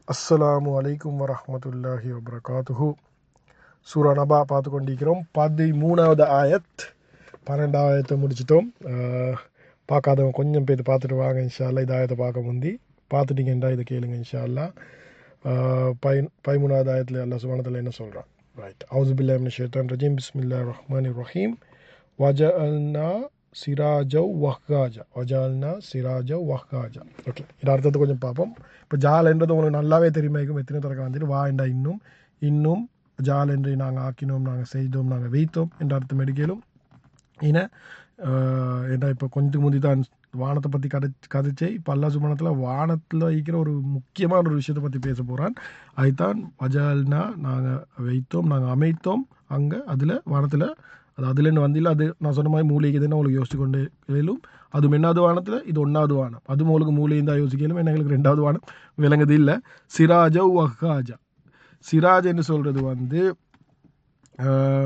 அஸ்ஸலாமு அலைக்கும் வரஹ்மத்துல்லாஹி வபரகாத்துஹு சூரா நபா பார்த்து கொண்டிருக்கிறோம் பதிமூணாவது ஆயத் பன்னெண்டாவது ஆயத்தை முடிச்சிட்டோம் அஹ், பார்க்காதவங்க கொஞ்சம் பேர் பார்த்துட்டு வாங்க இன்ஷால்லா இந்த ஆயத்தை பார்க்க முந்தி பார்த்துட்டீங்கன்றா இதை கேளுங்க இன்ஷால்லா அஹ், பை பதிமூணாவது ஆயத்தில் அல்லா சுபானத்தில் என்ன சொல்கிறான் ரைட் ஹவுஸ் பில்லாமின் ஷேத்தான் ரஜீம் பிஸ்மில்லா ரஹ்மான் ரஹீம் வஜஅல்னா சிராஜவ் வஹ்காஜா வஜால்னா சிராஜவ் வஹ்காஜா ஓகே இது அர்த்தத்தை கொஞ்சம் பார்ப்போம் இப்போ ஜால்ன்றது உங்களுக்கு நல்லாவே தெரியுமா இருக்கும் எத்தனை தரக்க வந்துட்டு வா என்றா இன்னும் இன்னும் ஜால் என்று நாங்கள் ஆக்கினோம் நாங்கள் செய்தோம் நாங்கள் வைத்தோம் என்ற அர்த்தம் எடுக்கலும் ஏன்னா ஏன்னா இப்போ கொஞ்சம் முந்தி தான் வானத்தை பற்றி கதை கதைச்சே இப்போ அல்லா சுமணத்தில் வானத்தில் இருக்கிற ஒரு முக்கியமான ஒரு விஷயத்தை பற்றி பேச போகிறான் அதுதான் வஜால்னா நாங்கள் வைத்தோம் நாங்கள் அமைத்தோம் அங்கே அதில் வானத்தில் அது அதுலேருந்து வந்தில்ல அது நான் சொன்ன மாதிரி மூலிகை தானே உங்களுக்கு யோசிச்சு கொண்டு எழும் அது ரெண்டாவது வானத்தில் இது ஒன்றாவது வானம் அது உங்களுக்கு மூலிகை தான் யோசிக்கலும் என்ன எங்களுக்கு ரெண்டாவது வானம் விளங்குது இல்லை சிராஜா வஹாஜா சிராஜ் என்று சொல்கிறது வந்து ஆஹ்,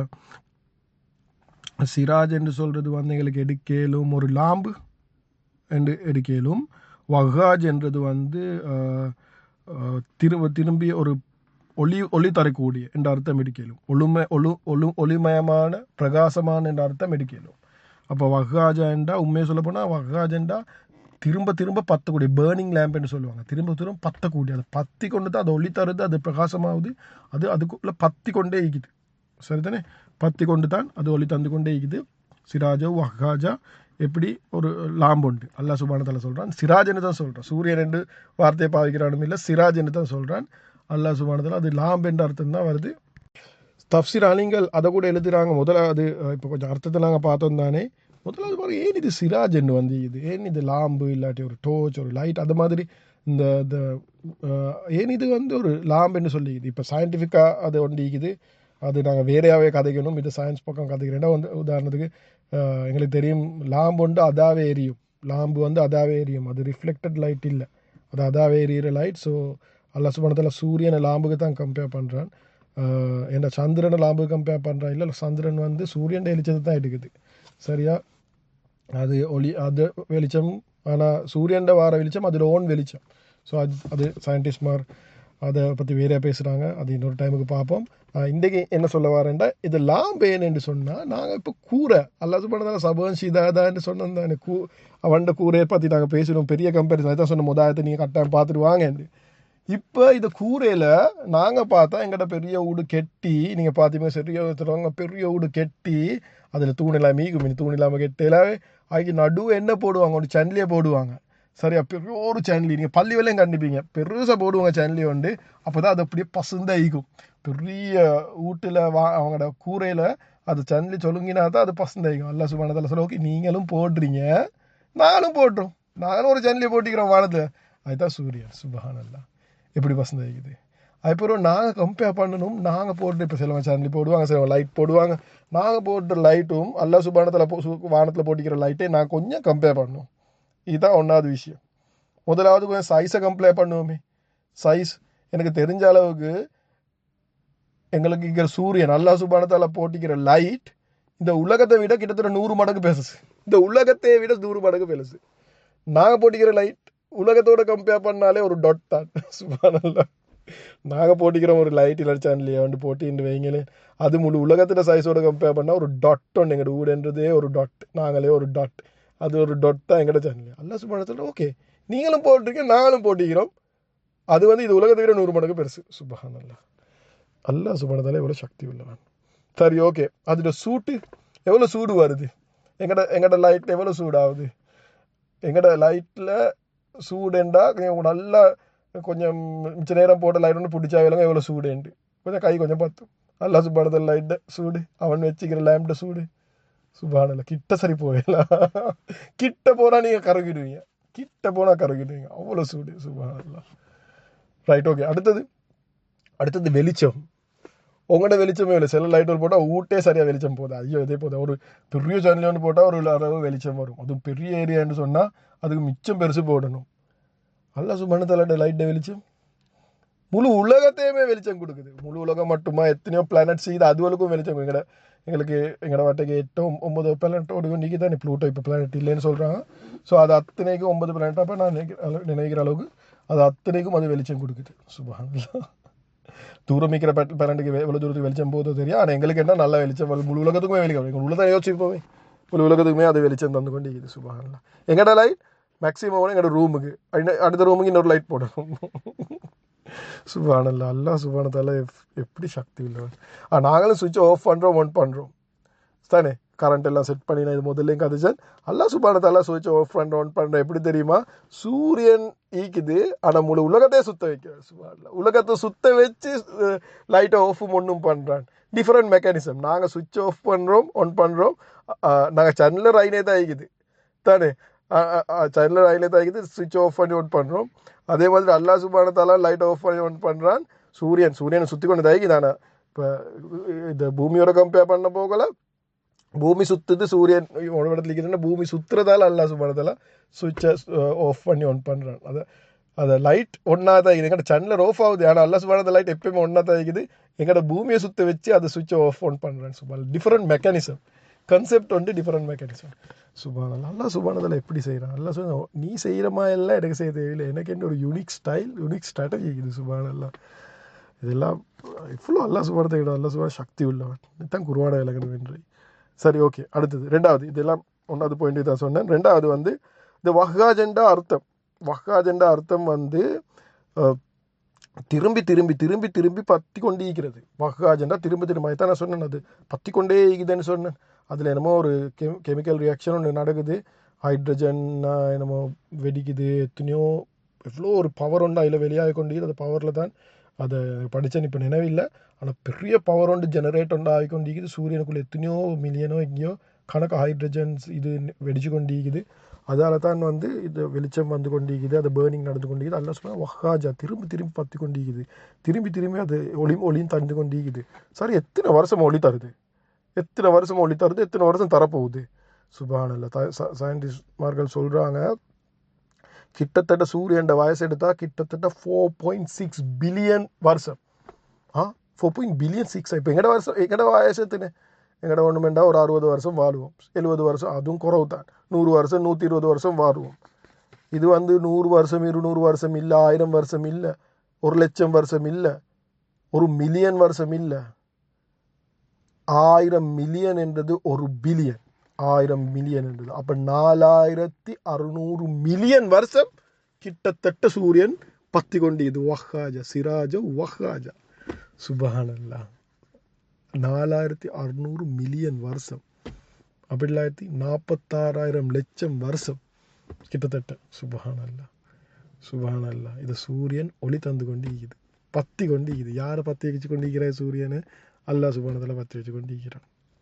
சிராஜ் என்று சொல்கிறது வந்து எங்களுக்கு எடுக்கலும் ஒரு லாம்பு என்று எடுக்கலும் வஹாஜ் என்றது வந்து ஆஹ், ஆஹ், திரும்ப திரும்பி ஒரு ஒளி ஒளி தரக்கூடிய என்ற அர்த்தம் எடுக்கலும் ஒளுமை ஒளு ஒளு ஒளிமயமான பிரகாசமான என்ற அர்த்தம் எடுக்கலும் அப்போ வஹாஜா என்றா உண்மையை சொல்ல போனால் வஹாஜெண்டா திரும்ப திரும்ப பத்தக்கூடிய பேர்னிங் லேம்ப்னு சொல்லுவாங்க திரும்ப திரும்ப பத்தக்கூடிய அது பத்தி கொண்டு தான் அது ஒளி தருது அது பிரகாசமாகுது அது அதுக்குள்ளே பத்தி கொண்டே இருக்குது சரிதானே பத்தி கொண்டு தான் அது ஒளி தந்து கொண்டே இருக்குது சிராஜோ வஹாஜா எப்படி ஒரு லாம்பு உண்டு அல்லாஹ் சுபானத்தில் சொல்கிறான் சிராஜ்னு தான் சொல்கிறான் சூரியன் ரெண்டு வார்த்தையை பாவிக்கிறானும் இல்லை சிராஜ்னு தான் சொல்கிறான் அல்லாஹ் சுபானத்தில் அது லாம்பு என்ற அர்த்தம் தான் வருது தப்சீர் அலிங்கள் அதை கூட எழுதுறாங்க முதலாவது இப்போ கொஞ்சம் அர்த்தத்தை நாங்கள் பார்த்தோம் தானே முதலாவது பாருங்க ஏன் இது சிராஜ் என்று வந்து இது ஏன் இது லாம்பு இல்லாட்டி ஒரு டோர்ச் ஒரு லைட் அது மாதிரி இந்த இந்த அஹ், ஏன் இது வந்து ஒரு லாம்புன்னு சொல்லிக்குது இப்போ சயின்டிஃபிக்காக அது ஒண்டிக்குது அது நாங்கள் வேறையாகவே கதைக்கணும் இது சயின்ஸ் பக்கம் கதைக்கிறேன்னா வந்து உதாரணத்துக்கு அஹ், எங்களுக்கு தெரியும் லாம்பு வந்து அதாவே எரியும் லாம்பு வந்து அதாவே எரியும் அது ரிஃப்ளெக்டட் லைட் இல்லை அது அதாவே எரியிற லைட் ஸோ அல்லா சுபணத்தில் சூரியனை லாம்புக்கு தான் கம்பேர் பண்ணுறான் ஏன்னா சந்திரனை லாம்புக்கு கம்பேர் பண்ணுறான் இல்லை சந்திரன் வந்து சூரியன் வெளிச்சத்தை தான் எடுக்குது சரியா அது ஒளி அது வெளிச்சம் ஆனால் சூரியன்ட வார வெளிச்சம் அதில் ஓன் வெளிச்சம் ஸோ அது அது சயின்டிஸ்ட்மார் அதை பற்றி வேறையாக பேசுகிறாங்க அது இன்னொரு டைமுக்கு பார்ப்போம் நான் இன்றைக்கி என்ன சொல்ல வரேன்டா இது லாம்பேன் என்று சொன்னால் நாங்கள் இப்போ கூரை அல்லாது பண்ணதால சபன் சிதாதான்னு சொன்னோம் தானே கூ அவன்ட கூரையை பற்றி நாங்கள் பேசணும் பெரிய கம்பெனி அதான் சொன்ன முதாயத்தை நீங்கள் கட்டாயம் பார்த்துட்டு வாங்கன்னு இப்போ இந்த கூரையில் நாங்கள் பார்த்தா எங்கிட்ட பெரிய வீடு கெட்டி நீங்கள் பார்த்தீங்கன்னா சரியா ஒருத்தரவங்க பெரிய வீடு கெட்டி அதில் தூணிலாம் மீகும் மீன் தூண் இல்லாமல் கெட்டில அதுக்கு நடுவு என்ன போடுவாங்க ஒரு சன்லியே போடுவாங்க சரியா பெரிய ஒரு சன்லி நீங்கள் பள்ளி வேலையும் கண்டிப்பீங்க பெருசாக போடுவாங்க சன்லி உண்டு அப்போ தான் அது அப்படியே பசுந்தாயிக்கும் பெரிய வீட்டில் வா அவங்களோட கூரையில் அது சன்லி சொல்லுங்கினா தான் அது பசுந்தாயிக்கும் அல்ல சுபானத்தில் சொல்ல ஓகே நீங்களும் போடுறீங்க நானும் போட்டுரும் நானும் ஒரு சன்லி போட்டிக்கிறோம் வானத்தில் அதுதான் சூரியன் சுபஹானல்லா எப்படி பசந்த இருக்குது அதுக்கப்புறம் நாங்கள் கம்பேர் பண்ணணும் நாங்கள் போட்டு இப்போ சிலவங்க சேனல் போடுவாங்க சிலவங்க லைட் போடுவாங்க நாங்கள் போடுற லைட்டும் அல்லா சுபானத்தில் போ சு- வானத்தில் போட்டிக்கிற லைட்டை நான் கொஞ்சம் கம்பேர் பண்ணணும் இதுதான் ஒன்றாவது விஷயம் முதலாவது கொஞ்சம் சைஸை கம்பேர் பண்ணுவோமே சைஸ் எனக்கு தெரிஞ்ச அளவுக்கு எங்களுக்கு இருக்கிற சூரியன் அல்லா சுபானத்தால் போட்டிக்கிற லைட் இந்த உலகத்தை விட கிட்டத்தட்ட நூறு மடங்கு பேசுது இந்த உலகத்தை விட நூறு மடங்கு பேசுது நாங்கள் போட்டிக்கிற லைட் உலகத்தோட கம்பேர் பண்ணாலே ஒரு டொட் தான் சுபானல்லா நாங்கள் போட்டிக்கிற ஒரு லைட் இல்லை சேனல்லையே வந்து போட்டின்னு வைங்களே அது முழு உலகத்தில் சைஸோட கம்பேர் பண்ணால் ஒரு டொட் ஒன்று எங்களோட ஊடுன்றதே ஒரு டொட் நாங்களே ஒரு டொட் அது ஒரு டொட் தான் எங்கள்ட சேனல் அல்ல சுபானத்தில் ஓகே நீங்களும் போட்டிருக்கீங்க நாங்களும் போட்டிக்கிறோம் அது வந்து இது உலகத்தை விட நூறு மடங்கு பெருசு சுபஹானல்லா அல்லா சுபானத்தால எவ்வளோ சக்தி உள்ளவன் சரி ஓகே அதோட சூட்டு எவ்வளோ சூடு வருது எங்கட எங்கட லைட் எவ்வளோ சூடாகுது எங்கட லைட்டில் சூடுண்டா கொஞ்சம் நல்லா கொஞ்சம் மிச்ச நேரம் போட்ட லைட் ஒன்று பிடிச்சா விலங்க எவ்வளோ சூடுண்டு கொஞ்சம் கை கொஞ்சம் பார்த்தும் அல்லா சுபானத்தில் லைட்டை சூடு அவன் வச்சுக்கிற லேம்ப்ட சூடு சுபானல்ல கிட்ட சரி போயிடலாம் கிட்ட போனால் நீங்கள் கருகிடுவீங்க கிட்ட போனால் கருகிடுவீங்க அவ்வளோ சூடு சுபானல்லா ரைட் ஓகே அடுத்தது அடுத்தது வெளிச்சம் உங்களோட வெளிச்சமே இல்லை சில லைட் ஒரு போட்டால் ஊட்டே சரியாக வெளிச்சம் போகுது ஐயோ இதே போதும் ஒரு பெரிய சேனல் ஒன்று போட்டால் ஒரு அளவு வெளிச்சம் வரும் அதுவும் பெரிய ஏரியான்னு சொன்னால் அதுக்கு மிச்சம் பெருசு போடணும் அல்ல சுமணத்தலோட லைட்டை வெளிச்சம் முழு உலகத்தையுமே வெளிச்சம் கொடுக்குது முழு உலகம் மட்டுமா எத்தனையோ பிளானட்ஸ் இது அதுவளுக்கும் வெளிச்சம் எங்கட எங்களுக்கு எங்களோட வாட்டைக்கு எட்டு ஒம்- ஒன்பது பிளானட்டோட இன்றைக்கி தான் ப்ளூட்டோ இப்போ பிளானட் இல்லைன்னு சொல்கிறாங்க ஸோ அது அத்தனைக்கும் ஒன்பது பிளானட் அப்போ நான் நினைக்கிற அளவு- நினைக்கிற அளவுக்கு அது அத்தனைக்கும் அது வெளிச்சம் கொடுக்குது சுபஹானல்லாஹ் தூரம் இருக்கிற பேட் பேரண்ட்டுக்கு எவ்வளோ தூரத்துக்கு வெளிச்சம் போதோ தெரியும் ஆனால் எங்களுக்கு என்ன நல்ல வெளிச்சம் வருது முழு உலகத்துக்குமே வெளிச்சம் எங்கள் உள்ளதான் யோசிப்போமே முழு உலகத்துக்குமே அது வெளிச்சம் தந்து கொண்டு இருக்குது சுபஹானல்லாஹ் எங்கட லைட் மேக்ஸிமம் எங்களோட ரூமுக்கு அடுத்த ரூமுக்கு இன்னொரு லைட் போடணும் சுபானல்ல அல்லா சுபானத்தால எப்படி சக்தி உள்ளவன் ஆ நாங்களும் சுவிட்ச் ஆஃப் பண்ணுறோம் ஒன் பண்ணுறோம் தானே கரண்ட் எல்லாம் செட் பண்ணி நான் இது முதல்லையும் கதைச்சேன் அல்லா சுபானத்தால சுவிட்ச் ஆஃப் பண்ணுறோம் ஒன் பண்ணுறோம் எப்படி தெரியுமா சூரியன் ஈக்குது ஆனால் முழு உலகத்தையே சுத்த வைக்கிறார் சுபானில் உலகத்தை சுத்த வச்சு லைட்டை ஆஃபும் ஒன்றும் பண்ணுறான் டிஃப்ரெண்ட் மெக்கானிசம் நாங்கள் சுவிட்ச் ஆஃப் பண்ணுறோம் ஒன் பண்ணுறோம் நாங்கள் சன்னில் ரைனே தான் ஈக்குது தானே சைல்டில் லைனில் தான் இருக்குது சுவிட்ச் ஆஃப் பண்ணி ஒன் பண்ணுறோம் அதே மாதிரி அல்லா சுபானத்தால லைட் ஆஃப் பண்ணி ஒன் பண்ணுறான் சூரியன் சூரியனை சுற்றி கொண்டு தான் தானே இப்போ இந்த பூமியோட கம்பேர் பண்ண போகல பூமி சுற்றுது சூரியன் ஒரு இடத்துல இருக்குதுன்னா பூமி சுற்றுறதால அல்லா சுபானத்தால சுவிட்சை ஆஃப் பண்ணி ஒன் பண்ணுறான் அதை அதை லைட் ஒன்றா தான் இருக்குது எங்கள்கிட்ட சன்னில் ஆஃப் ஆகுது ஆனால் அல்லா சுபானத்த லைட் எப்பயுமே ஒன்றா தான் இருக்குது எங்கள்கிட்ட பூமியை சுற்ற வச்சு அதை சுவிட்சை ஆஃப் ஒன் பண்ணுறான் சுபான் டிஃப்ரெண்ட் மெக்கானிசம் கன்செப்ட் வந்து டிஃப்ரெண்ட் மெக்கானிசம் சுபான நல்லா சுபானதில் எப்படி செய்கிறான் நல்லா சொல்ல நீ செய்கிறமா எல்லாம் எனக்கு செய்ய தேவையில்லை எனக்கு என்ன ஒரு யூனிக் ஸ்டைல் யூனிக் ஸ்ட்ராட்டஜி இருக்குது சுபானெல்லாம் இதெல்லாம் இவ்வளோ அல்லா சுபானத்தை விட அல்லா சுபான சக்தி உள்ளவன் இதுதான் குருவான இலக்கணம் வென்று சரி ஓகே அடுத்தது ரெண்டாவது இதெல்லாம் ஒன்றாவது பாயிண்ட் தான் சொன்னேன் ரெண்டாவது வந்து இந்த வஹாஜெண்டா அர்த்தம் வஹாஜெண்டா அர்த்தம் வந்து திரும்பி திரும்பி திரும்பி திரும்பி பற்றி கொண்டே இருக்கிறது வஹாஜெண்டா திரும்பி திரும்ப தான் நான் சொன்னேன் அது பற்றி கொண்டே இருக்குதுன்னு சொன்னேன் அதில் என்னமோ ஒரு கெமி கெமிக்கல் ரியாக்ஷன் ஒன்று நடக்குது ஹைட்ரஜன் என்னமோ வெடிக்குது எத்தனையோ எவ்வளோ ஒரு பவர் ஒன்று அதில் வெளியாக கொண்டு அந்த பவரில் தான் அதை படித்தேன் இப்போ நினைவில்லை ஆனால் பெரிய பவர் ஒன்று ஜெனரேட் ஒன்று ஆகி கொண்டிருக்குது சூரியனுக்குள்ளே எத்தனையோ மில்லியனோ எங்கேயோ கணக்கு ஹைட்ரஜன்ஸ் இது வெடிச்சு கொண்டிருக்குது அதால் தான் வந்து இது வெளிச்சம் வந்து கொண்டிருக்குது அது பேர்னிங் நடந்து கொண்டிருக்குது அல்ல சொன்னால் வஹாஜா திரும்பி திரும்பி பற்றி கொண்டிருக்குது திரும்பி திரும்பி அது ஒளி ஒளியும் தந்து கொண்டிருக்குது சரி எத்தனை வருஷம் ஒளி தருது எத்தனை வருஷம் ஒளி தருது எத்தனை வருஷம் தரப்போகுது சுபானில் த சயின்டிஸ்ட்மார்கள் சொல்கிறாங்க கிட்டத்தட்ட சூரியன் வயசு எடுத்தால் கிட்டத்தட்ட ஃபோர் பாயிண்ட் சிக்ஸ் பில்லியன் வருஷம் ஆ ஃபோர் பாயிண்ட் பில்லியன் சிக்ஸ் இப்போ எங்கட வருஷம் எங்கட வயசு எத்தனை எங்கட ஒன்றுமெண்டா ஒரு அறுபது வருஷம் வாழுவோம் எழுபது வருஷம் அதுவும் குறவு தான் நூறு வருஷம் நூற்றி இருபது வருஷம் வாழுவோம் இது வந்து நூறு வருஷம் இருநூறு வருஷம் இல்லை ஆயிரம் வருஷம் இல்லை ஒரு லட்சம் வருஷம் இல்லை ஒரு மில்லியன் வருஷம் இல்லை ஆயிரம் மில்லியன் என்றது ஒரு பில்லியன் ஆயிரம் மில்லியன் என்றது அப்போ நாலாயிரத்தி அறுநூறு மில்லியன் வருஷம் கிட்டத்தட்ட சூரியன் பத்தி கொண்டு இது வஹாஜா சிராஜ வஹாஜா சுபஹானல்லா நாலாயிரத்தி அறுநூறு மில்லியன் வருஷம் அப்படி இல்லாயிரத்தி நாற்பத்தாறாயிரம் லட்சம் வருஷம் கிட்டத்தட்ட சுபஹானல்லா சுபஹானல்லா இது சூரியன் ஒளி தந்து கொண்டு இருக்குது பத்தி கொண்டு இருக்குது யாரை பற்றி வச்சு கொண்டிருக்கிற சூரியனை அல்லா சுபானத்தில் பற்றி வச்சு கொண்டிருக்கிறான்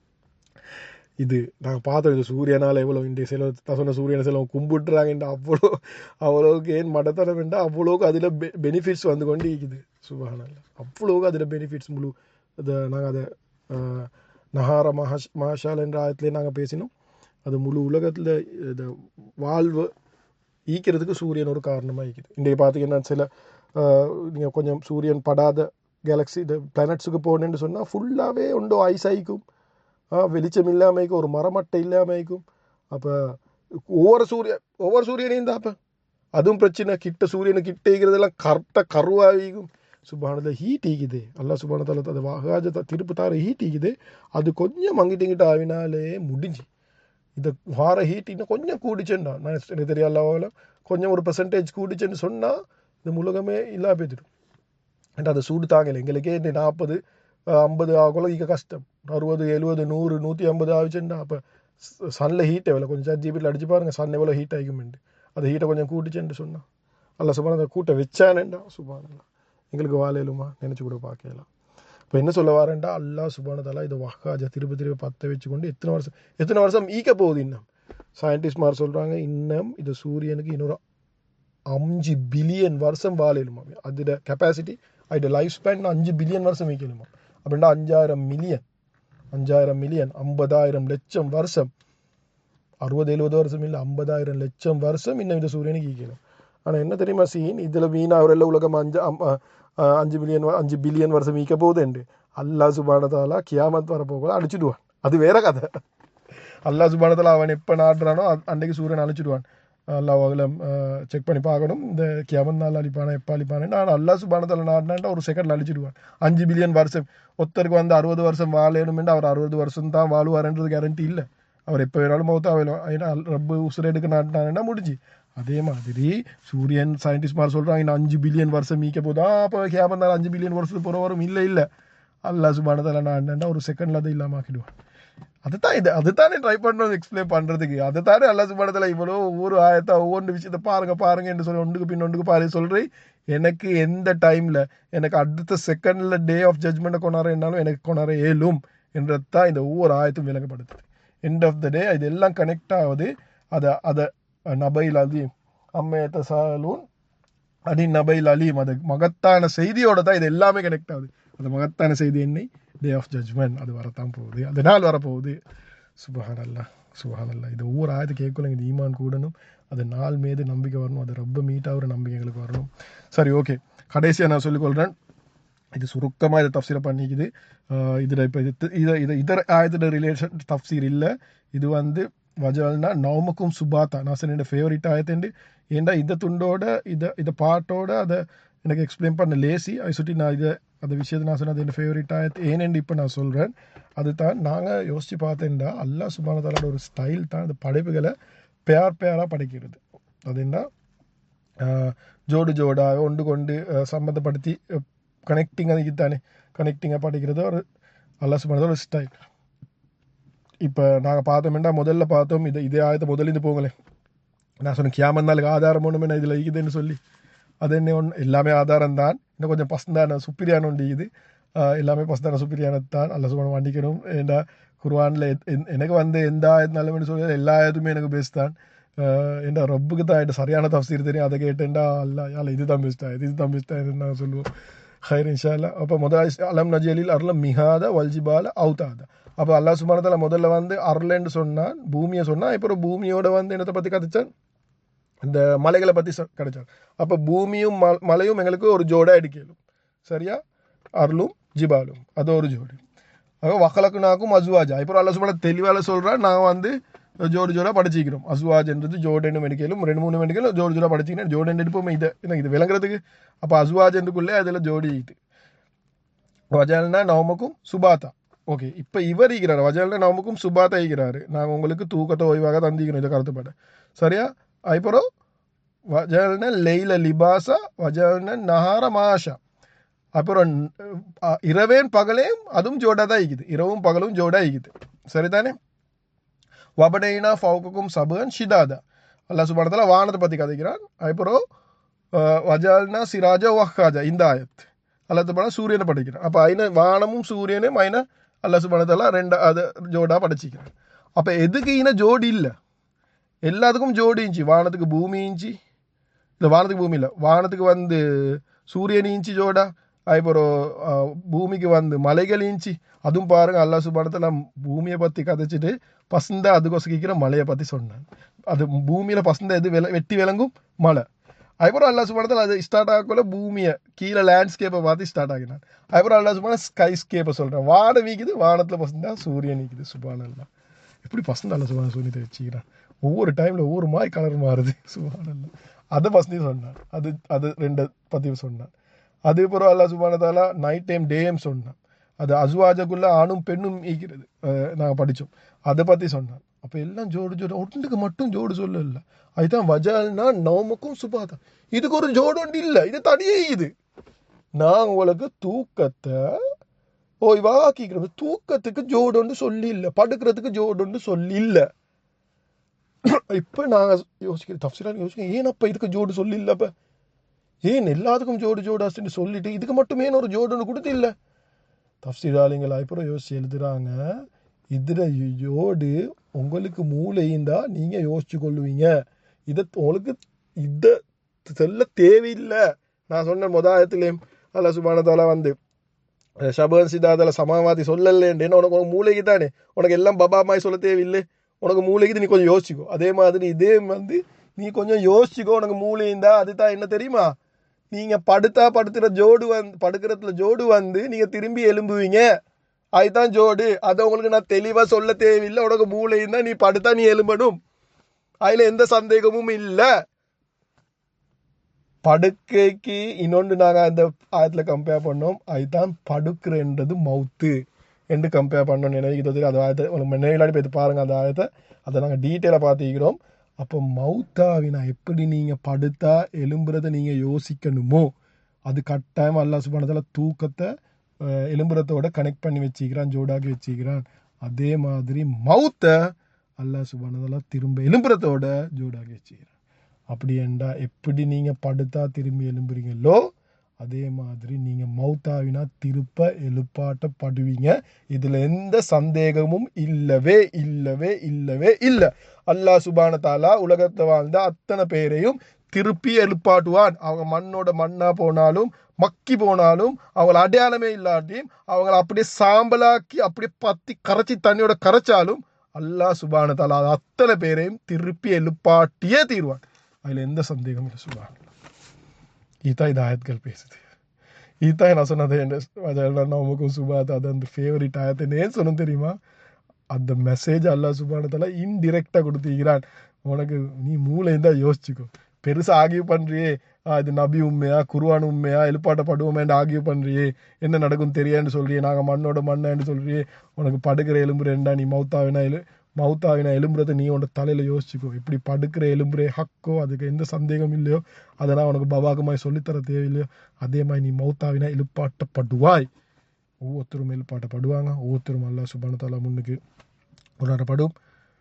இது நாங்கள் பார்த்தோம் இது சூரியனால் எவ்வளோ இன்றைய சில நான் சொன்ன சூரியனை சில கும்பிட்டுறாங்கன்ற அவ்வளோ அவ்வளோக்கு ஏன் மடத்தனம் வேண்டாம் அவ்வளோக்கு அதில் பெ பெனிஃபிட்ஸ் வந்து கொண்டு இருக்குது சுபஹானல்ல அவ்வளோக்கு அதில் பெனிஃபிட்ஸ் முழு அதை நாங்கள் அதை நஹார மஹாஷ் மஹாஷால் என்ற ஆயத்துலேயே நாங்கள் பேசினோம் அது முழு உலகத்தில் இந்த வாழ்வு ஈக்கிறதுக்கு சூரியன் ஒரு காரணமாக இருக்குது இன்றைக்கு பார்த்தீங்கன்னா சில நீங்கள் கொஞ்சம் சூரியன் படாத கேலக்ஸி இந்த பிளானட்ஸுக்கு போகணுன்னு சொன்னால் ஃபுல்லாகவே உண்டோ ஐஸ் ஆகிக்கும் வெளிச்சம் இல்லாமைக்கும் ஒரு மரமட்டை இல்லாமைக்கும் அப்போ ஒவ்வொரு சூரியன் ஒவ்வொரு சூரியனையும் தான் அப்போ அதுவும் பிரச்சனை கிட்ட சூரியனு கிட்ட இருக்கிறதெல்லாம் கரெக்டாக கருவாகிக்கும் சுபானத்தில் ஹீட் ஈக்குது அல்லா சுபானத்தில் அது வாகாஜ திருப்பு தார ஹீட் ஈக்குது அது கொஞ்சம் அங்கிட்டு இங்கிட்ட ஆவினாலே முடிஞ்சு இந்த வார ஹீட் இன்னும் கொஞ்சம் கூடிச்சுண்டா நான் எனக்கு தெரியல கொஞ்சம் ஒரு பர்சன்டேஜ் கூடிச்சுன்னு சொன்னால் இந்த உலகமே இல்லா போய்த்துடும் ஏன்டா அதை சூடு தாங்கலை எங்களுக்கே இந்த நாற்பது ஐம்பது ஆகலாம் இங்கே கஷ்டம் அறுபது எழுபது நூறு நூற்றி ஐம்பது ஆகிச்சுண்டா அப்போ சன்னில் ஹீட் எவ்வளோ கொஞ்சம் சார் ஜிபியில் அடிச்சு பாருங்கள் சன் எவ்வளோ ஹீட் ஆகிக்குமெண்டு அந்த ஹீட்டை கொஞ்சம் கூட்டிச்சுன்னு சொன்னான் அல்ல சுபான அந்த கூட்டை வச்சானேண்டா சுபானல்லா எங்களுக்கு வாழையிலுமா நினச்சி கூட பார்க்கலாம் இப்போ என்ன சொல்ல வரேன்டா அல்லா சுபானதாலா இதை வஹாஜா திருப்பி திருப்பி பற்ற வச்சுக்கொண்டு எத்தனை வருஷம் எத்தனை வருஷம் ஈக்க போகுது இன்னும் சயின்டிஸ்ட் மாதிரி சொல்கிறாங்க இன்னும் இது சூரியனுக்கு இன்னொரு அஞ்சு பில்லியன் வருஷம் வாழையிலுமா அதோட கெப்பாசிட்டி அதோட லைஃப் ஸ்பேன் அஞ்சு பில்லியன் வருஷம் வைக்கணுமா அப்படின்னா அஞ்சாயிரம் மில்லியன் அஞ்சாயிரம் மில்லியன் ஐம்பதாயிரம் லட்சம் வருஷம் அறுபது எழுபது வருஷம் இல்லை ஐம்பதாயிரம் லட்சம் வருஷம் இன்னும் இந்த சூரியனுக்கு ஈக்கணும் ஆனால் என்ன தெரியுமா சீன் இதில் வீணாகிறல்ல உலகம் அஞ்சு அஞ்சு மில்லியன் அஞ்சு பில்லியன் வருஷம் ஈக்க போகுதுண்டு அல்லா சுபானதாலா கியாமத் வரப்போகல அழிச்சிடுவான் அது வேற கதை அல்லா சுபானதாலா அவன் எப்போ நாடுறானோ அன்றைக்கு சூரியன் அழிச்சிடுவான் அல்லாஹ் அகலம் செக் பண்ணி பார்க்கணும் இந்த கியமன் நாள் அழிப்பானா எப்போ அழிப்பானு நான் அல்லாஹ் சுபானத்தில் நாடினாண்டா ஒரு செகண்ட் அழிச்சிடுவான் அஞ்சு பில்லியன் வருஷம் ஒருத்தருக்கு வந்து அறுபது வருஷம் வாழணுமென்று அவர் அறுபது வருஷம் தான் வாழுவாருன்றது கேரண்டி இல்லை அவர் எப்போ வேணாலும் மௌத்தா வேணும் ஏன்னா ரப்பு உசுர எடுக்க நாட்டினாங்கன்னா முடிஞ்சு அதே மாதிரி சூரியன் சயின்டிஸ்ட் மாதிரி சொல்கிறாங்க இன்னும் அஞ்சு பில்லியன் வருஷம் மீக்க போதா அப்போ கேமந்தால் அஞ்சு பில்லியன் வருஷத்துக்கு போகிற வரும் இல்லை இல்லை அல்லா சுபானத்தில் நாடினாண்டா ஒரு செகண்டில் அதை இல்லாமல் ஆக்கிடுவான் அதுதான் இது அதுதானே ட்ரை பண்ணுறது எக்ஸ்பிளைன் பண்ணுறதுக்கு அதுதானே அல்லா சுபானத்தில் இவ்வளோ ஒவ்வொரு ஆயத்தா ஒவ்வொரு விஷயத்தை பாருங்க பாருங்க என்று சொல்லி ஒன்றுக்கு பின் ஒன்றுக்கு பாரு சொல்கிறேன் எனக்கு எந்த டைமில் எனக்கு அடுத்த செகண்டில் டே ஆஃப் ஜட்மெண்ட்டை கொண்டாட என்னாலும் எனக்கு கொண்டாட ஏலும் என்றது தான் இந்த ஒவ்வொரு ஆயத்தும் விளங்கப்படுத்துது எண்ட் ஆஃப் த டே இது எல்லாம் கனெக்ட் ஆகுது அதை அதை நபைல் அலீம் அம்மையத்த சாலூன் அடி நபைல் அலீம் அது மகத்தான செய்தியோட தான் இது எல்லாமே கனெக்ட் ஆகுது அந்த மகத்தான செய்தி என்னை டே ஆஃப் ஜட்மெண்ட் அது வரத்தான் போகுது அது நாள் வரப்போகுது சுபஹான் அல்லா சுபஹான் அல்லா இது ஒவ்வொரு ஆயத்து கேட்கல இந்த ஈமான் கூடணும் அது நாள் மீது நம்பிக்கை வரணும் அது ரொம்ப மீட்டாக ஒரு நம்பிக்கை எங்களுக்கு வரணும் சரி ஓகே கடைசியாக நான் சொல்லிக்கொள்கிறேன் இது சுருக்கமாக இதை தப்சீரை பண்ணிக்குது இதில் இப்போ இது இதை இதை இதர ஆயத்தோட ரிலேஷன் தப்சீர் இல்லை இது வந்து வஜல்னா நவமுக்கும் சுபாத்தா நான் சொன்ன ஃபேவரட் ஆயத்தேண்டு ஏண்டா இந்த துண்டோட இதை இதை பாட்டோட அதை எனக்கு எக்ஸ்பிளைன் பண்ண லேசி அதை சுற்றி நான் இதை அந்த விஷயத்தை நான் சொன்னது என் ஃபேவரட் ஆயத்து ஏனென்று இப்போ நான் சொல்கிறேன் அது தான் நாங்கள் யோசித்து பார்த்தேன்டா அல்லா சுபானதாலோட ஒரு ஸ்டைல் தான் அந்த படைப்புகளை பேர் பேராக படைக்கிறது அது என்ன ஜோடு ஜோடாக ஒன்று கொண்டு சம்மந்தப்படுத்தி கனெக்டிங் அதுக்கு தானே கனெக்டிங்காக படிக்கிறது ஒரு அல்லா சுபானதோட ஒரு ஸ்டைல் இப்போ நாங்கள் பார்த்தோம்னா முதல்ல பார்த்தோம் இது இதே ஆயத்தை முதலிருந்து போங்களேன் நான் சொன்னேன் கியாமந்தாளுக்கு ஆதாரம் ஒன்றுமே நான் இதில் இருக்குதுன்னு சொல்லி அது என்ன ஒன்று எல்லாமே ஆதாரம் தான் இன்னும் கொஞ்சம் பசந்தான சுப்பிரியான ஒன்று இது எல்லாமே பசந்தான சுப்பிரியானது தான் அல்ல சுபான வண்டிக்கணும் ஏண்டா குர்வானில் எனக்கு வந்து எந்த ஆயத்தினாலுமே சொல்லி எல்லா ஆயத்துமே எனக்கு பெஸ்ட் தான் ஏண்டா ரப்புக்கு தான் ஆகிட்டு சரியான தப்சீர் தெரியும் அதை கேட்டேன்டா அல்ல யால இது தான் பெஸ்ட்டா இது தான் பெஸ்ட்டா இதுன்னு நான் சொல்லுவோம் ஹைர் இன்ஷால்லா அப்போ முதல் அலம் நஜலில் அருளம் மிகாத வல்ஜிபால அவுத்தாத அப்போ அல்லா சுமானத்தில் முதல்ல வந்து அருளன்னு சொன்னான் பூமியை சொன்னான் இப்போ பூமியோட வந்து என்னத்தை பற்றி கதைச்சான் இந்த மலைகளை பற்றி கிடைச்சான் அப்போ பூமியும் ம மலையும் எங்களுக்கு ஒரு ஜோடாக எடுக்கலும் சரியா அருளும் ஜிபாலும் அது ஒரு ஜோடு அப்போ வக்கலக்குனாக்கும் அசுவாஜா இப்போ அல்லா சுமான தெளிவாக சொல்கிறேன் நான் வந்து ஜோடு ஜோடாக படிச்சிக்கிறோம் அசுவாஜ்ன்றது ஜோடென்னு மெடிக்கலும் ரெண்டு மூணு மெடிக்கலும் ஜோடு ஜோடாக படிச்சிக்கிறேன் ஜோடன் எடுப்போமே இதை எனக்கு இது விளங்குறதுக்கு அப்போ அசுவாஜ்ன்றக்குள்ளே அதில் ஜோடி ஈட்டு வஜல்னா நவமுக்கும் சுபாத்தா ஓகே இப்போ இவர் ஈகிறார் வஜல்னா நவமுக்கும் சுபாத்தா ஈகிறாரு நாங்கள் உங்களுக்கு தூக்கத்தை ஓய்வாக தந்திக்கிறோம் இதை கருத்துப்பட சரியா அப்புறம் வஜல்ன லெய்ல லிபாசா வஜல்ன நஹார மாஷா அப்புறம் இரவேன் பகலையும் அதுவும் ஜோடாக தான் ஈக்குது இரவும் பகலும் ஜோடாக ஈக்குது சரிதானே வபடைனா ஃபவுக்குக்கும் சபுகன் ஷிதாதா அல்லா சுபானத்தில் வானத்தை பற்றி கதைக்கிறான் அப்புறம் வஜால்னா சிராஜா வஹாஜா இந்த ஆயத் அல்லா சுபான சூரியனை படிக்கிறான் அப்போ ஐன வானமும் சூரியனும் ஐன அல்லா சுபானத்தில் ரெண்டு அதை ஜோடாக படைச்சிக்கிறான் அப்போ எதுக்கு இன ஜோடி இல்லை எல்லாத்துக்கும் ஜோடி இஞ்சி வானத்துக்கு பூமி இஞ்சி இல்லை வானத்துக்கு பூமி இல்லை வானத்துக்கு வந்து சூரியன் இஞ்சி ஜோடா அப்புறம் பூமிக்கு வந்து மலைகள் இஞ்சி அதுவும் பாருங்க அல்லா சுபானத்தில் பூமியை பற்றி கதைச்சிட்டு பசந்த அதுக்கொசக்கிக்கிற மலையை பற்றி சொன்னேன் அது பூமியில் பசந்த எது வில வெட்டி விளங்கும் மலை அதுக்கப்புறம் அல்லா சுபானத்தில் அது ஸ்டார்ட் ஆகக்குள்ள பூமியை கீழே லேண்ட்ஸ்கேப்பை பார்த்து ஸ்டார்ட் ஆகினான் அதுக்கப்புறம் அல்லா சுபான ஸ்கை ஸ்கேப்பை சொல்கிறேன் வானம் வீக்குது வானத்தில் பசந்தா சூரியன் நீக்குது சுபானல்லாம் எப்படி பசந்த அல்ல சுபான சூரியத்தை வச்சுக்கிறான் ஒவ்வொரு டைமில் ஒவ்வொரு மாதிரி கலர் மாறுது சுபானல்லாம் அதை பசந்தி சொன்னான் அது அது ரெண்டு பற்றி சொன்னான் அதுக்கப்புறம் அல்லா சுபானத்தாலா நைட் டைம் டேம் சொன்னான் அது அசுவாஜக்குள்ள ஆணும் பெண்ணும் ஈக்கிறது நாங்கள் படித்தோம் அதை பற்றி சொன்னான் அப்போ எல்லாம் ஜோடு ஜோடு ஒன்றுக்கு மட்டும் ஜோடு சொல்ல இல்லை அதுதான் வஜால்னா நவமுக்கும் சுபாதா இதுக்கு ஒரு ஜோடு ஒன்று இல்லை இது தனியே இது நான் உங்களுக்கு தூக்கத்தை ஓய்வாக்கிக்கிறது தூக்கத்துக்கு ஜோடு ஒன்று சொல்லி இல்லை படுக்கிறதுக்கு ஜோடு ஒன்று சொல்லி இல்லை இப்போ நாங்கள் யோசிக்கிறோம் தப்சிலான்னு யோசிக்கிறோம் ஏன் அப்போ இதுக்கு ஜோடு சொல்லி இல்லைப்ப ஏன் எல்லாத்துக்கும் ஜோடு ஜோடாஸ்ன்னு சொல்லிட்டு இதுக்கு மட்டும் ஏன் ஒரு ஜோடு ஒன்று கொடுத்து இல்லை தப்சீராளிங்கள் அப்புறம் யோசிச்சு எழுதுறாங்க இதில் ஜோடு உங்களுக்கு மூளையுந்தா நீங்கள் யோசிச்சு கொள்ளுவீங்க இதை உங்களுக்கு இதை சொல்ல தேவையில்லை நான் சொன்ன முதாயத்திலேயும் அல்ல சுபானத்தால வந்து ஷபன் சிதாதில் சமாவாதி சொல்லலேன்னு உனக்கு உனக்கு மூளைக்கு தானே உனக்கு எல்லாம் பபா மாய் சொல்ல தேவையில்லை உனக்கு மூளைக்கு நீ கொஞ்சம் யோசிச்சுக்கோ அதே மாதிரி இதே வந்து நீ கொஞ்சம் யோசிச்சுக்கோ உனக்கு மூளையுந்தா அதுதான் என்ன தெரியுமா நீங்கள் படுத்தா படுத்துகிற ஜோடு வந்து படுக்கிறதுல ஜோடு வந்து நீங்கள் திரும்பி எலும்புவீங்க அதுதான் ஜோடு அதை உங்களுக்கு நான் தெளிவாக சொல்ல தேவையில்லை உனக்கு மூளையும் தான் நீ படுத்தா நீ எலும்பணும் அதுல எந்த சந்தேகமும் இல்லை படுக்கைக்கு இன்னொன்று நாங்கள் அந்த ஆயத்தில் கம்பேர் பண்ணோம் அதுதான் படுக்கிறன்றது மவுத்து என்று கம்பேர் பண்ணோம் நினைக்கிறது அந்த ஆயத்தை உங்களுக்கு நினைவிலாடி போய் பாருங்க அந்த ஆயத்தை அதை நாங்கள் டீட்டெயிலாக பார்த்துக்கிறோம் அப்போ மவுத்தாவினா எப்படி நீங்கள் படுத்தா எலும்புறதை நீங்கள் யோசிக்கணுமோ அது கட்டாயம் அல்லா சுபானத்தில் தூக்கத்தை அஹ், எலும்புறத்தோட கனெக்ட் பண்ணி வச்சுக்கிறான் ஜோடாக்கி வச்சுக்கிறான் அதே மாதிரி மவுத்தை அல்லாஹ் சுபானதெல்லாம் திரும்ப எலும்புறத்தோட ஜோடாக்கி வச்சுக்கிறான் அப்படி என்றா எப்படி நீங்கள் படுத்தா திரும்பி எழும்புறீங்களோ அதே மாதிரி நீங்கள் மௌத்தாவினா திருப்ப எழுப்பாட்டப்படுவீங்க இதில் எந்த சந்தேகமும் இல்லவே இல்லவே இல்லவே இல்லை அல்லாஹ் சுபான தாலா உலகத்தை வாழ்ந்த அத்தனை பேரையும் திருப்பி எழுப்பாட்டுவான் அவங்க மண்ணோட மண்ணா போனாலும் மக்கி போனாலும் அவங்கள அடையாளமே இல்லாட்டியும் அவங்கள அப்படியே சாம்பலாக்கி அப்படியே பத்தி கரைச்சி தண்ணியோட கரைச்சாலும் அல்லாஹ் சுபான தாலா அது அத்தனை பேரையும் திருப்பி எழுப்பாட்டியே தீர்வான் அதில் எந்த சந்தேகமும் இல்லை சுபான் ஈத்தா இது ஆயத்கள் பேசுது ஈத்தா நான் சொன்னது என்ன நமக்கும் சுபாத் அது அந்த ஃபேவரட் ஆயத்தை ஏன் சொன்னோம் தெரியுமா அந்த மெசேஜ் அல்லாஹ் சுபானத்தால இன்டிரெக்டாக கொடுத்துக்கிறான் உனக்கு நீ மூளை இருந்தால் யோசிச்சுக்கோ பெருசாக ஆகிய பண்ணுறியே ஆ, இது நபி உண்மையா குருவான் உண்மையா எழுப்பாட்டப்படுவோமேன்னு ஆகிய பண்ணுறியே என்ன நடக்கும் தெரியான்னு சொல்றியே நாங்கள் மண்ணோட மண்ணான்னு சொல்றியே உனக்கு படுக்கிற எலும்பு ரெண்டா நீ மௌத்தாவினா எலு மௌத்தாவினா எலும்புறதை நீ உன்னோட தலையில் யோசிச்சுக்கோ இப்படி படுக்கிற எலும்புறே ஹக்கோ அதுக்கு எந்த சந்தேகம் இல்லையோ அதெல்லாம் உனக்கு பவாகமாய் சொல்லித்தர தேவையில்லையோ அதே மாதிரி நீ மௌத்தாவினா எழுப்பாட்டப்படுவாய் ஒவ்வொருத்தரும் எழுப்பாட்டப்படுவாங்க ஒவ்வொருத்தரும் அல்லா சுபானத்தாலா முன்னுக்கு உணரப்படும்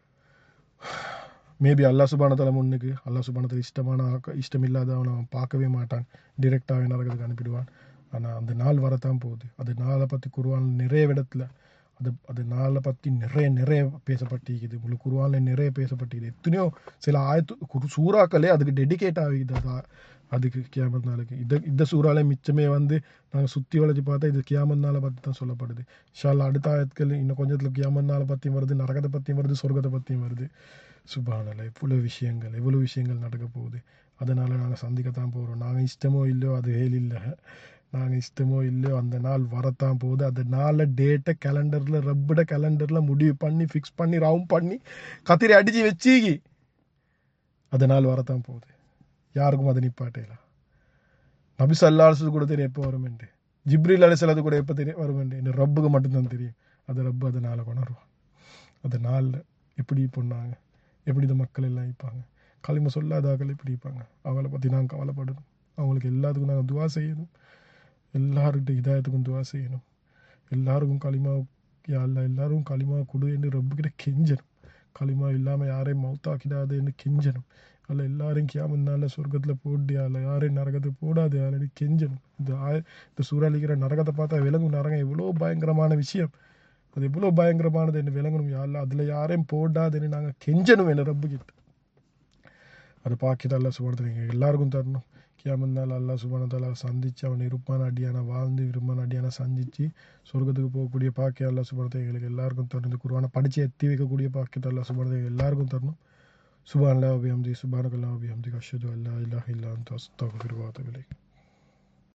மேபி அல்லா சுபானத்தால முன்னுக்கு அல்லா சுபானத்தில் இஷ்டமான ஆக்க- இஷ்டம் இல்லாதவனை அவன் பார்க்கவே மாட்டான் டிரெக்டாகவே நரகத்துக்கு அனுப்பிடுவான் ஆனால் அந்த நாள் வரத்தான் போகுது அது நாளை பற்றி குருவான் நிறைய இடத்துல அது அது நாளை பற்றி நிறைய நிறைய பேசப்பட்டிருக்குது முழு குருவானில் நிறைய பேசப்பட்டிருக்குது எத்தனையோ சில ஆயத்து குரு சூறாக்களே அதுக்கு டெடிகேட் ஆகிக்குது அது ஆ- அதுக்கு கியாமத் நாளுக்கு இந்த இந்த சூறாலே மிச்சமே வந்து நாங்கள் சுற்றி வளைச்சு பார்த்தா இது கியாமத் நாளை பற்றி தான் சொல்லப்படுது ஷால் அடுத்த ஆயத்துக்கள் இன்னும் கொஞ்சத்தில் கியாமத் நாளை பற்றியும் வருது நரகத்தை பற்றியும் வருது சொர்க்கத்தை பற்றியும் வருது சுபானல இவ்வளோ விஷயங்கள் எவ்வளோ விஷயங்கள் நடக்க போகுது அதனால் நாங்கள் சந்திக்கத்தான் போகிறோம் நாங்கள் இஷ்டமோ இல்லையோ அது ஹேல் இல்லை நாங்கள் இஷ்டமோ இல்லையோ அந்த நாள் வரத்தான் போகுது அந்த நாளில் டேட்டை கேலண்டரில் ரப்பிட கேலண்டரில் முடிவு பண்ணி ஃபிக்ஸ் பண்ணி ரவுண்ட் பண்ணி கத்திரி அடித்து வச்சிக்கி அந்த நாள் வரத்தான் போகுது யாருக்கும் அது நிப்பாட்டையில நபி சல்லாசது கூட தெரியும் எப்போ வருமெண்டு ஜிப்ரில் அலிசலது கூட எப்போ தெரியும் வருமெண்டு இந்த ரப்புக்கு மட்டும்தான் தெரியும் அது ரப்பு அதை நாளை கொணருவான் அந்த நாளில் எப்படி பொண்ணாங்க எப்படி இந்த மக்கள் எல்லாம் இருப்பாங்க களிம சொல்லாதாக்கள் எப்படி இருப்பாங்க அவங்கள பற்றி நாங்கள் கவலைப்படணும் அவங்களுக்கு எல்லாத்துக்கும் நாங்கள் துவா செய்யணும் எல்லார்கிட்ட இதாயத்துக்கும் துவா செய்யணும் எல்லாருக்கும் களிமா அல்ல எல்லாரும் களிமா கொடு என்று ரப்புக்கிட்ட கெஞ்சணும் களிமா இல்லாமல் யாரையும் மௌத்தாக்கிடாது என்று கெஞ்சணும் அல்ல எல்லாரையும் கியாமன்னால சொர்க்கத்தில் போட்டு அல்ல யாரையும் நரகத்தை போடாது ஆல்ரெடி கெஞ்சணும் இந்த ஆய இந்த சூறாளிக்கிற நரகத்தை பார்த்தா விலங்கும் நரகம் எவ்வளோ பயங்கரமான விஷயம் அது எவ்வளோ பயங்கரமானது என்று விளங்கணும் யாரில் அதில் யாரையும் போடாதுன்னு நாங்கள் கெஞ்சணும் என்ன ரப்பு கிட்ட அதை பார்க்கிட்டு அல்லா சுபானத்தில் எங்கள் எல்லாருக்கும் தரணும் கியாமந்தால் அல்லா சுபானத்தால் சந்தித்து அவன் இருப்பான அடியான வாழ்ந்து விரும்பான அடியான சந்தித்து சொர்க்கத்துக்கு போகக்கூடிய பாக்கியம் அல்லா சுபானத்தை எங்களுக்கு எல்லாருக்கும் தரணும் குருவான படித்து எத்தி வைக்கக்கூடிய பாக்கியத்தை அல்லா சுபானத்தை எங்கள் எல்லாருக்கும் தரணும் சுபான் அல்லா அபிஹம்தி சுபானக் அல்லா அபிஹம்தி அஷது அல்லா இல்லா இல்லா அந்த அஸ்தாஃபிர் வாத்தவில்லை